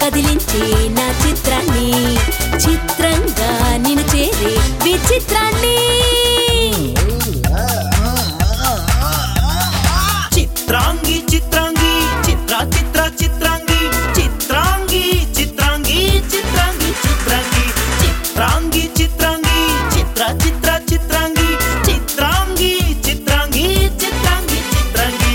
కదిలించే నా చిత్రాన్ని చిత్రంగా నిన్ను చేరే విచిత్రాన్ని చిత్రాంగి చిత్రాంగి చిత్ర చిత్ర చిత్రాంగి చిత్రాంగి చిత్రాంగి చిత్రాంగి చిత్రాంగి చిత్రాంగి చిత్రాంగి చిత్ర చిత్ర చిత్రాంగి చిత్రాంగి చిత్రాంగి చిత్రాంగి చిత్రాంగి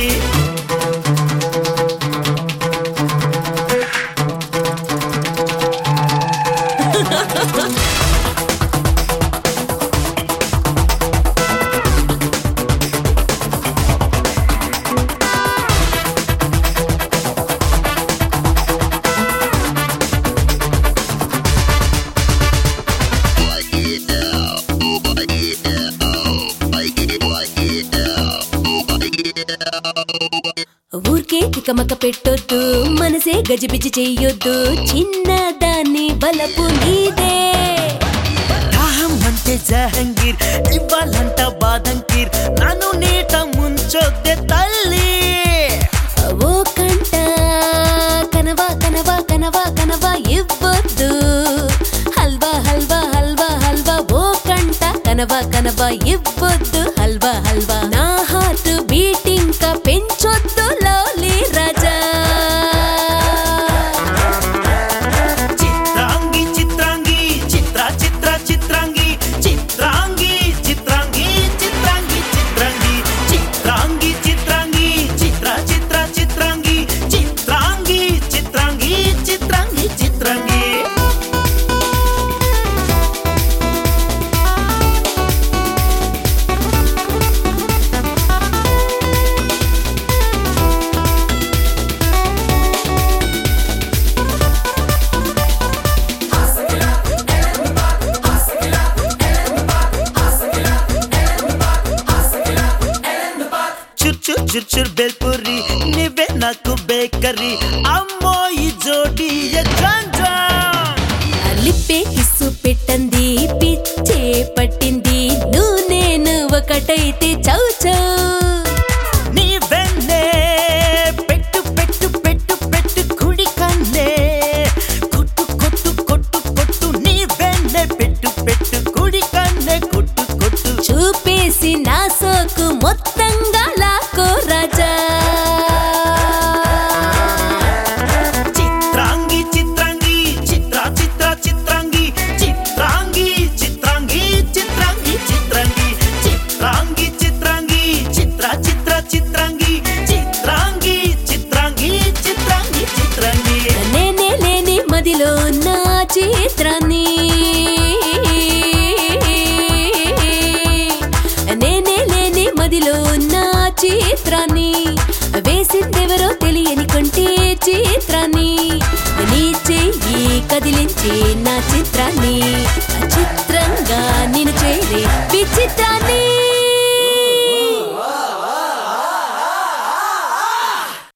ఊరికే తికమక పెట్టొద్దు మనసే గజిబిజి చెయ్యొద్దు చిన్నదాన్ని బలపు నీదే దాహం అంటే జహంగీర్ ఇవ్వాలంట బాదంకీర్ నన్ను నీట ముంచొద్దే తల్లి ఓ కంట కనవా కనవా కనవా కనవా ఇవ్వొద్దు హల్వా హల్వా హల్వా హల్వా ఓ కంట కనవా కనవా ఇవ్వొద్దు హల్వా హల్వా నా హార్ట్ బీటింగ్ కా పెంచొద్దు లోలి రాజా చిత్రాంగి చిత్రాంగి చిత్ర చిత్ర చిత్రాంగి చిత్రాంగి చిత్రాంగి చిత్రాంగి చిత్రాంగి చిత్రాంగి చిత్రాంగి చిత్ర చిత్ర చిత్రాంగి చిత్రాంగి చిత్రాంగి చిత్రాంగి చిత్రాంగి చుర్చు చుర్చుర్ బెల్పురి నువ్వే నాకు బేకరీ అమ్మో ఈ జోడి ఎగ్జాంజా లిప్పే కిస్సు పెట్టంది పిచ్చే పట్టింది నువ్వు నేను ఒకటైతే చౌ చౌ నీ వెన్నే పెట్టు పెట్టు పెట్టు పెట్టు కుడి కన్నే కొట్టు కొట్టు కొట్టు కొట్టు నీ వెన్నే పెట్టు పెట్టు కుడి కన్నే కొట్టు కొట్టు చూపేసి నా సోకు మొత్తంగా లాకో రాజా చిత్రాంగి చిత్రాంగి చిత్ర చిత్ర చిత్రాంగి చిత్రాంగి చిత్రాంగి చిత్రాంగి చిత్రాంగి చిత్రాంగి చిత్రాంగి చిత్ర చిత్ర చిత్రాంగి చిత్రాంగి చిత్రాంగి చిత్రాంగి చిత్రాంగి నేనే లేని మదిలో నా చిత్రాన్ని నేనే లేని మదిలో నా చిత్రాన్ని వేసిందెవరో తెలియని కొంటే చిత్రాన్ని నీ చెయ్యి కదిలించే నా చిత్రాన్ని చిత్రంగా నేను చేరే విచిత్రాన్ని